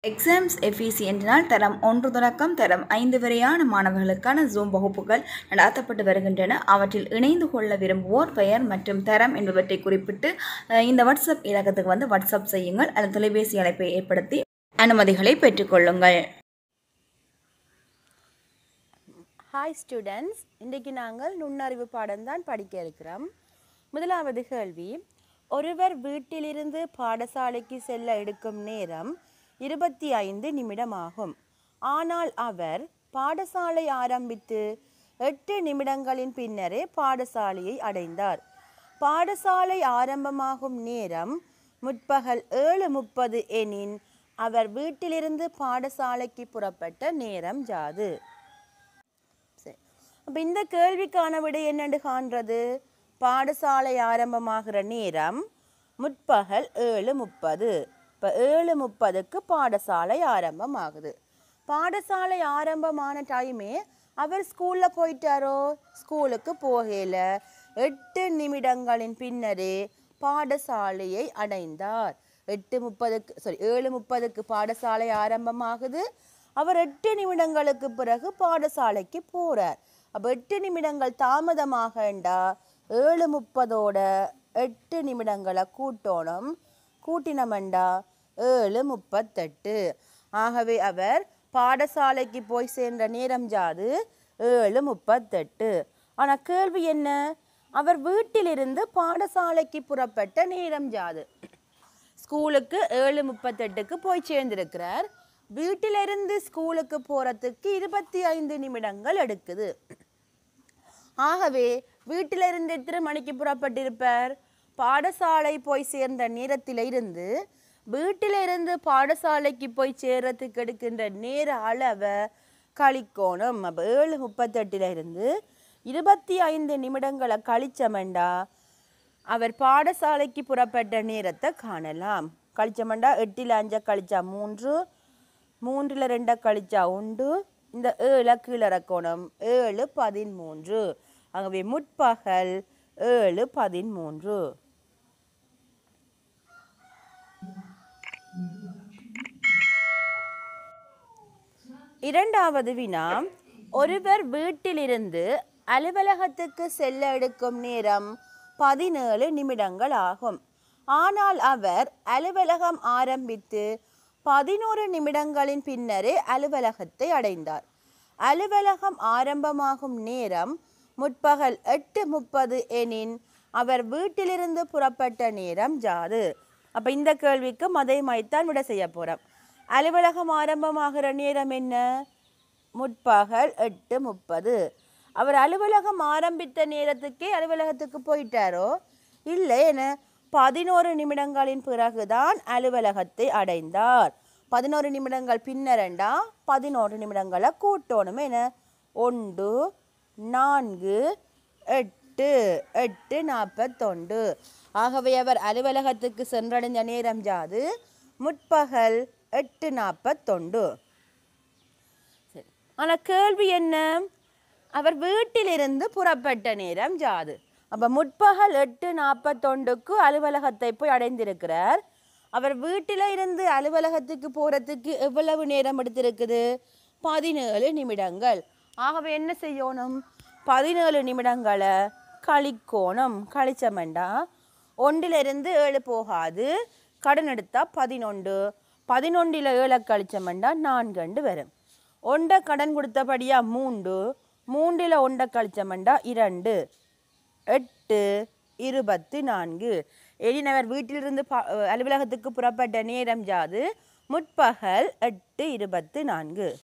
exams எஃபிசியன்டினால் தரம் ஒன்று தொடக்கம் தரம் ஐந்து வரையான மாணவர்களுக்கான ஜூம் வகுப்புகள் நடாத்தப்பட்டு வருகின்றன அவற்றில் இணைந்து கொள்ள விரும்புவோர் பெயர் மற்றும் தரம் என்பவற்றை குறிப்பிட்டு அஹ், இந்த வாட்ஸ்அப் இலக்கத்துக்கு வந்து வாட்ஸ்அப் செய்யுங்கள் அல்லது தொலைபேசி அழைப்பை ஏற்படுத்தி அனுமதிகளை பெற்றுக்கொள்ளுங்கள் ஹாய் ஸ்டூடெண்ட்ஸ் இன்றைக்கு நாங்கள் நுண்ணறிவு பாடம்தான் படிக்க இருக்கிறோம் முதலாவது கேள்வி ஒருவர் வீட்டிலிருந்து பாடசாலைக்கு செல்ல எடுக்கும் நேரம் இருபத்தி ஐந்து நிமிடம் ஆகும் ஆனால் அவர் பாடசாலை ஆரம்பித்து எட்டு நிமிடங்களின் பின்னரே பாடசாலையை அடைந்தார் பாடசாலை ஆரம்பமாகும் நேரம் முற்பகல் ஏழு முப்பது எனின் அவர் வீட்டிலிருந்து பாடசாலைக்கு புறப்பட்ட நேரம் யாது சரி அப்போ இந்த கேள்விக்கான விடை என்னென்று காண்றது பாடசாலை ஆரம்பமாகிற நேரம் முற்பகல் ஏழு முப்பது இப்போ ஏழு முப்பதுக்கு பாடசாலை ஆரம்பமாகுது பாடசாலை ஆரம்பமான டைமே அவர் ஸ்கூலில் போயிட்டாரோ ஸ்கூலுக்கு போகல எட்டு நிமிடங்களின் பின்னரே பாடசாலையை அடைந்தார் எட்டு முப்பதுக்கு சாரி ஏழு முப்பதுக்கு பாடசாலை ஆரம்பமாகுது அவர் எட்டு நிமிடங்களுக்கு பிறகு பாடசாலைக்கு போறார் அப்போ எட்டு நிமிடங்கள் தாமதமாகண்டா ஏழு முப்பதோட எட்டு நிமிடங்களை கூட்டணும் கூட்டினமண்டா ஏழு முப்பத்தெட்டு ஆகவே அவர் பாடசாலைக்கு போய் சேர்ந்த நேரம் ஜாது ஏழு முப்பத்தெட்டு ஆனால் கேள்வி என்ன அவர் வீட்டிலிருந்து பாடசாலைக்கு புறப்பட்ட நேரம் ஜாது ஸ்கூலுக்கு ஏழு முப்பத்தெட்டுக்கு போய் சேர்ந்திருக்கிறார் வீட்டிலிருந்து ஸ்கூலுக்கு போறதுக்கு இருபத்தி ஐந்து நிமிடங்கள் எடுக்குது ஆகவே வீட்டிலிருந்து எத்தனை மணிக்கு புறப்பட்டிருப்பார் பாடசாலை போய் சேர்ந்த நேரத்தில் இருந்து வீட்டிலிருந்து பாடசாலைக்கு போய் சேர்றதுக்கு எடுக்கின்ற நேர அளவை கழிக்கணும் அப்போ ஏழு முப்பத்தெட்டுல இருந்து இருபத்தி ஐந்து நிமிடங்களை கழிச்சமெண்டா அவர் பாடசாலைக்கு புறப்பட்ட நேரத்தை காணலாம் கழிச்சமெண்டா எட்டில் அஞ்சை கழிச்சா மூன்று மூன்றில் ரெண்டை கழிச்சா உண்டு இந்த ஏழை கீழிறக்கணும் ஏழு பதிமூன்று ஆகவே முற்பகல் ஏழு பதிமூன்று இரண்டாவது வினா ஒருவர் வீட்டிலிருந்து அலுவலகத்துக்கு செல்ல எடுக்கும் நேரம் பதினேழு நிமிடங்கள் ஆகும் ஆனால் அவர் அலுவலகம் ஆரம்பித்து பதினோரு நிமிடங்களின் பின்னரே அலுவலகத்தை அடைந்தார் அலுவலகம் ஆரம்பமாகும் நேரம் முற்பகல் எட்டு முப்பது எனின் அவர் வீட்டிலிருந்து புறப்பட்ட நேரம் ஜாது அப்போ இந்த கேள்விக்கு மதை மைத்தான் விட செய்ய போகிறோம் அலுவலகம் ஆரம்பமாகிற நேரம் என்ன முற்பகல் எட்டு முப்பது அவர் அலுவலகம் ஆரம்பித்த நேரத்துக்கே அலுவலகத்துக்கு போயிட்டாரோ இல்லை என பதினோரு நிமிடங்களின் பிறகுதான் அலுவலகத்தை அடைந்தார் பதினோரு நிமிடங்கள் பின்னரண்டா பதினோரு நிமிடங்களை கூட்டணும் என ஒன்று நான்கு எட்டு எட்டு நாற்பத்தொண்டு ஆகவே அவர் அலுவலகத்துக்கு சென்றடைந்த நேரம் ஜாது முற்பகல் எட்டு நாற்பத்தொண்டு சரி ஆனால் கேள்வி என்ன அவர் வீட்டிலிருந்து புறப்பட்ட நேரம் ஜாது அப்போ முற்பகல் எட்டு நாற்பத்தொண்டுக்கு அலுவலகத்தை போய் அடைந்திருக்கிறார் அவர் வீட்டில் இருந்து அலுவலகத்துக்கு போகிறதுக்கு எவ்வளவு நேரம் எடுத்திருக்குது பதினேழு நிமிடங்கள் ஆகவே என்ன செய்யணும் பதினேழு நிமிடங்களை கழிக்கோணும் கழிச்சமெண்டா ஒன்றிலிருந்து ஏழு போகாது கடன் எடுத்தா பதினொன்று பதினொன்றில் ஏழை கழிச்சமெண்டா நான்கண்டு வரும் ஒன்றை கடன் கொடுத்தபடியா மூன்று மூன்றில் ஒன்றை கழிச்சமெண்டா இரண்டு எட்டு இருபத்தி நான்கு எழினவர் வீட்டிலிருந்து பா அலுவலகத்துக்கு புறப்பட்ட நேரம் ஜாது முற்பகல் எட்டு இருபத்து நான்கு